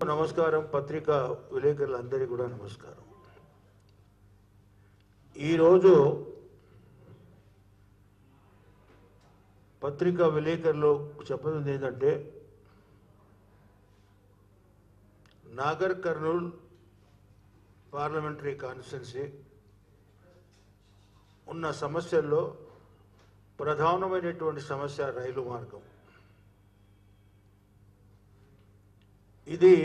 నమస్కారం పత్రికా విలేకరులందరికీ కూడా నమస్కారం ఈరోజు పత్రికా విలేకరులు చెప్పేది ఏంటంటే నాగర్ కర్నూల్ పార్లమెంటరీ కాన్స్టిట్యున్సీ ఉన్న సమస్యల్లో ప్రధానమైనటువంటి సమస్య రైలు మార్గం ఇది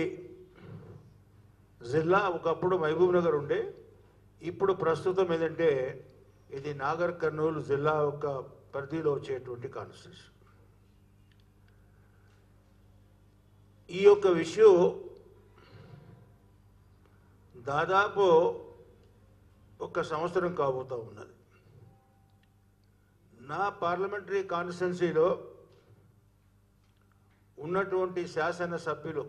జిల్లా ఒకప్పుడు మహబూబ్ నగర్ ఉండే ఇప్పుడు ప్రస్తుతం ఏంటంటే ఇది నాగర్ కర్నూలు జిల్లా యొక్క పరిధిలో వచ్చేటువంటి కాన్స్టిట్యూషన్ ఈ యొక్క విషయం దాదాపు ఒక సంవత్సరం కాబోతా ఉన్నది నా పార్లమెంటరీ కాన్స్టిట్యున్సీలో ఉన్నటువంటి శాసన సభ్యులు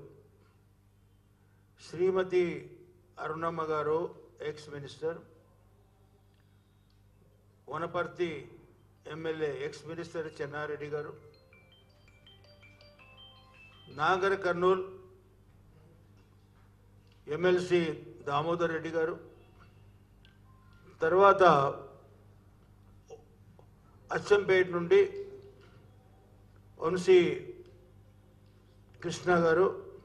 Shrimati Arunamma garu ex minister Wanaparthy MLA ex minister Chennareddy garu Nagar Kurnool MLC Damodar Reddy garu తర్వాత అచ్చంపేట నుండి వంశీ కృష్ణ గారు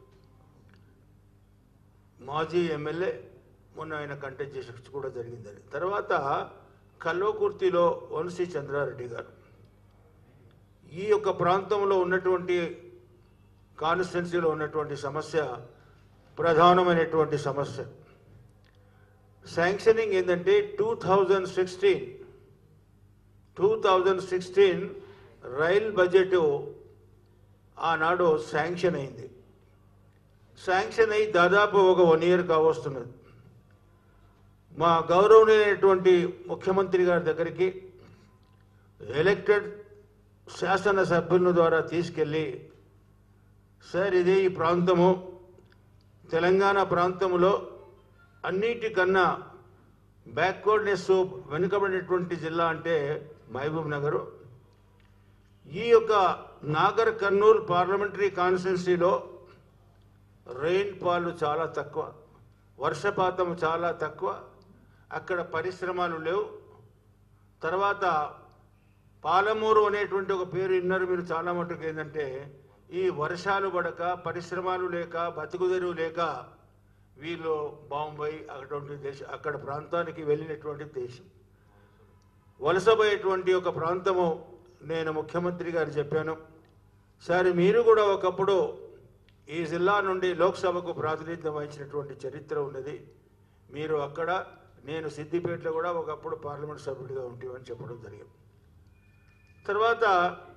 మాజీ ఎమ్మెల్యే మొన్న ఆయన కంటెస్ట్ చేసి కూడా జరిగిందని తర్వాత కల్వకుర్తిలో వంశీ చంద్రారెడ్డి గారు ఈ యొక్క ప్రాంతంలో ఉన్నటువంటి కాన్స్టిట్యున్సీలో ఉన్నటువంటి సమస్య ప్రధానమైనటువంటి సమస్య శాంక్షనింగ్ ఏంటంటే two thousand sixteen two thousand sixteen rail budget ఆనాడు శాంక్షన్ అయింది శాంక్షన్ అయి దాదాపు ఒక వన్ ఇయర్ కావస్తున్నది మా గౌరవనీయమైనటువంటి ముఖ్యమంత్రి గారి దగ్గరికి ఎలక్టెడ్ శాసనసభ్యుల ద్వారా తీసుకెళ్ళి సార్ ఇది ఈ ప్రాంతము తెలంగాణ ప్రాంతంలో అన్నిటికన్నా బ్యాక్వర్డ్నెస్ వెనుకబడినటువంటి జిల్లా అంటే మహబూబ్ నగరు ఈ యొక్క నాగర్ కర్నూల్ పార్లమెంటరీ కాన్స్టిట్యున్సీలో రెయిన్ ఫాల్ చాలా తక్కువ వర్షపాతం చాలా తక్కువ అక్కడ పరిశ్రమలు లేవు తర్వాత పాలమూరు అనేటువంటి ఒక పేరు విన్నారు మీరు చాలా మటుకు ఏంటంటే ఈ వర్షాలు పడక పరిశ్రమలు లేక బతుకుదెరువు లేక వీళ్ళు బాంబై అటువంటి దేశం అక్కడ ప్రాంతానికి వెళ్ళినటువంటి దేశం వలసపోయేటువంటి ఒక ప్రాంతము నేను ముఖ్యమంత్రి గారు చెప్పాను సరే మీరు కూడా ఒకప్పుడు ఈ జిల్లా నుండి లోక్సభకు ప్రాతినిధ్యం వహించినటువంటి చరిత్ర ఉన్నది మీరు అక్కడ నేను సిద్దిపేటలో కూడా ఒకప్పుడు పార్లమెంట్ సభ్యుడిగా ఉంటామని చెప్పడం జరిగింది తర్వాత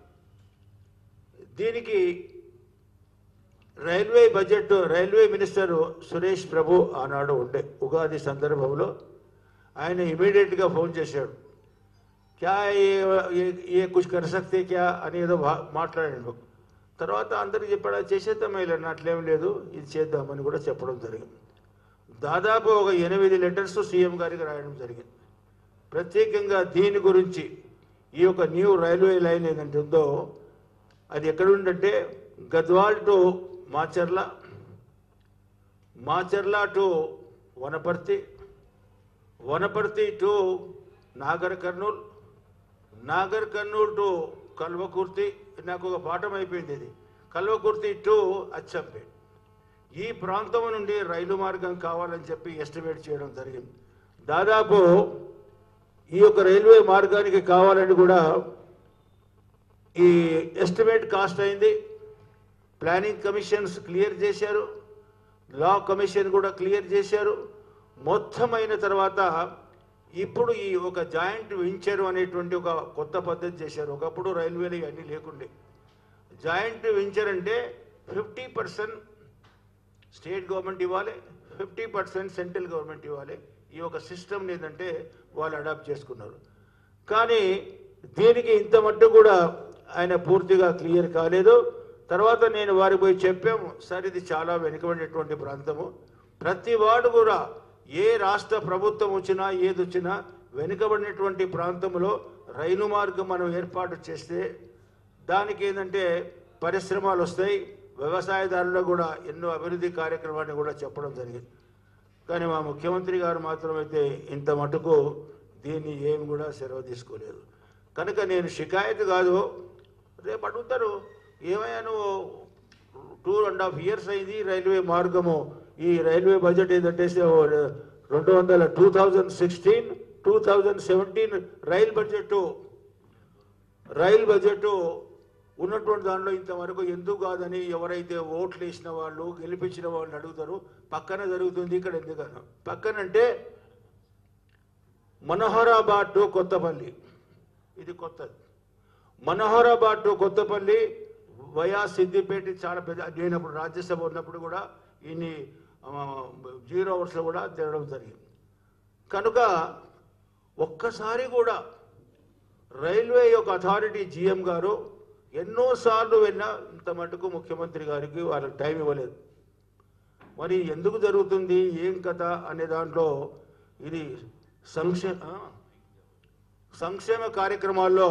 దీనికి railway budget railway minister Suresh Prabhu ఆనాడు ఉండే ఉగాది సందర్భంలో ఆయన ఇమీడియట్గా ఫోన్ చేశాడు క్యా ఏ ఏ- ఏ కుछ కర్ సక్తే క్యా అని ఏదో భా- మాట్లాడాడు తర్వాత అందరికి చెప్పాడు "అది చేసేద్దాం ఇలా అట్లేం లేదు ఇది చేద్దామని కూడా చెప్పడం జరిగింది దాదాపు ఒక ఎనిమిది లెటర్స్ సీఎం గారికి రాయడం జరిగింది ప్రత్యేకంగా దీని గురించి ఈ యొక్క న్యూ రైల్వే లైన్ ఏదంటే ఉందో అది ఎక్కడ ఉందంటే Gadwal to Macherla Macherla to Wanaparthy Wanaparthy to Nagar Kurnool Nagar Kurnool to Kalwakurthy నాకు ఒక పాఠం అయిపోయింది ఇది కల్వకుర్తి టు అచ్చంపేట్ ఈ ప్రాంతం నుండి రైలు మార్గం కావాలని చెప్పి ఎస్టిమేట్ చేయడం జరిగింది దాదాపు ఈ యొక్క రైల్వే మార్గానికి కావాలని కూడా ఈ ఎస్టిమేట్ కాస్ట్ అయింది ప్లానింగ్ కమిషన్స్ క్లియర్ చేశారు లా కమిషన్ కూడా క్లియర్ చేశారు మొత్తం అయిన తర్వాత ఇప్పుడు ఈ ఒక జాయింట్ వెంచర్ అనేటువంటి ఒక కొత్త పద్ధతి చేశారు ఒకప్పుడు రైల్వేలు ఇవన్నీ లేకుండే జాయింట్ వెంచర్ అంటే ఫిఫ్టీ పర్సెంట్ స్టేట్ గవర్నమెంట్ ఇవ్వాలి ఫిఫ్టీ పర్సెంట్ సెంట్రల్ గవర్నమెంట్ ఇవ్వాలి ఈ ఒక సిస్టమ్ ఏంటంటే వాళ్ళు అడాప్ట్ చేసుకున్నారు కానీ దీనికి ఇంత మట్టు కూడా ఆయన పూర్తిగా క్లియర్ కాలేదు తర్వాత నేను వారికి పోయి చెప్పాము సార్ ఇది చాలా వెనుకబడినటువంటి ప్రాంతము ప్రతి వాడు కూడా ఏ రాష్ట్ర ప్రభుత్వం వచ్చినా ఏది వచ్చినా వెనుకబడినటువంటి ప్రాంతంలో రైలు మార్గం మనం ఏర్పాటు చేస్తే దానికి ఏంటంటే పరిశ్రమలు వస్తాయి వ్యవసాయదారులకు కూడా ఎన్నో అభివృద్ధి కార్యక్రమాన్ని కూడా చెప్పడం జరిగింది కానీ మా ముఖ్యమంత్రి గారు మాత్రమైతే ఇంత మటుకు దీన్ని ఏం కూడా సెలవు తీసుకోలేదు కనుక నేను షికాయత్ కాదు రేపు అడుగుతారు ఏమయ్యా నువ్వు టూ అండ్ హాఫ్ ఇయర్స్ అయింది రైల్వే మార్గము ఈ రైల్వే బడ్జెట్ ఏంటంటే రెండు వందల two thousand sixteen two thousand seventeen rail budget rail budget ఉన్నటువంటి దాంట్లో ఇంతవరకు ఎందుకు కాదని ఎవరైతే ఓట్లు వేసిన వాళ్ళు గెలిపించిన వాళ్ళు అడుగుతారు పక్కన జరుగుతుంది ఇక్కడ ఎందుకన్నా పక్కనంటే మనోహరాబాద్ టు కొత్తపల్లి ఇది కొత్తది మనోహరాబాద్ టు కొత్తపల్లి వయా సిద్దిపేట చాలా పెద్ద నేను అప్పుడు రాజ్యసభ ఉన్నప్పుడు కూడా ఇన్ని ఆ, జీరో అవర్స్లో కూడా తిరగడం జరిగింది కనుక ఒక్కసారి కూడా రైల్వే యొక్క అథారిటీ జిఎం గారు ఎన్నోసార్లు వెళ్ళినా ఇంత మటుకు ముఖ్యమంత్రి గారికి వాళ్ళకి టైం ఇవ్వలేదు మరి ఎందుకు జరుగుతుంది ఏం కథ అనే దాంట్లో ఇది సంక్షేమ ఆ? సంక్షేమ కార్యక్రమాల్లో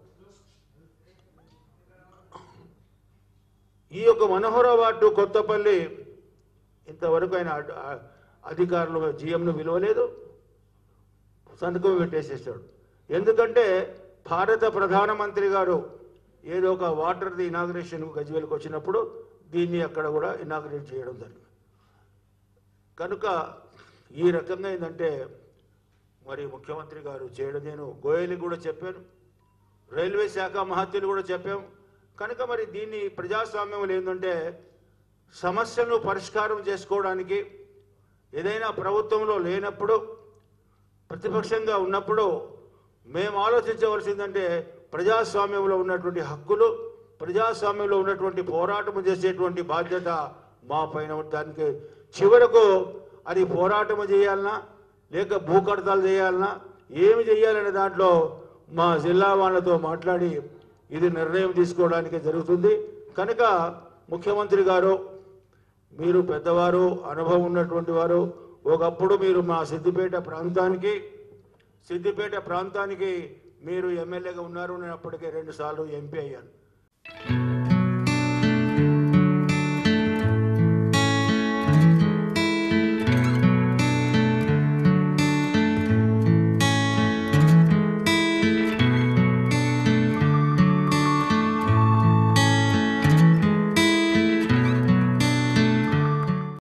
ఈ యొక్క మనోహరాబాద్ టు కొత్తపల్లి ఇంతవరకు ఆయన అడ్- ఆ- అధికారులు జిఎంను విలువలేదు సంతకం పెట్టేసేసాడు ఎందుకంటే భారత ప్రధానమంత్రి గారు ఏదో ఒక వాటర్ది ఇనాగ్రేషన్ గజ్వేల్కి వచ్చినప్పుడు దీన్ని అక్కడ కూడా ఇనాగ్రేట్ చేయడం జరిగింది కనుక ఈ రకంగా ఏంటంటే మరి ముఖ్యమంత్రి గారు చేయడం నేను గోయల్కి కూడా చెప్పాను రైల్వే శాఖ మహత్యులు కూడా చెప్పాం కనుక మరి దీన్ని ప్రజాస్వామ్యంలో ఏంటంటే సమస్యను పరిష్కారం చేసుకోవడానికి ఏదైనా ప్రభుత్వంలో లేనప్పుడు ప్రతిపక్షంగా ఉన్నప్పుడు మేము ఆలోచించవలసిందంటే ప్రజాస్వామ్యంలో ఉన్నటువంటి హక్కులు ప్రజాస్వామ్యంలో ఉన్నటువంటి పోరాటం చేసేటువంటి బాధ్యత మా పైన ఉంది. దానికి చివరకు అది పోరాటం చేయాలన్నా లేక భూకడతాలు చేయాలన్నా ఏమి చేయాలనే దాంట్లో మా జిల్లా వాళ్ళతో మాట్లాడి ఇది నిర్ణయం తీసుకోవడానికి జరుగుతుంది కనుక ముఖ్యమంత్రి గారు మీరు పెద్దవారు అనుభవం ఉన్నటువంటి వారు ఒకప్పుడు మీరు మా సిద్దిపేట ప్రాంతానికి సిద్దిపేట ప్రాంతానికి మీరు ఎమ్మెల్యేగా ఉన్నారు నేను అప్పటికే రెండు సార్లు ఎంపీ అయ్యాను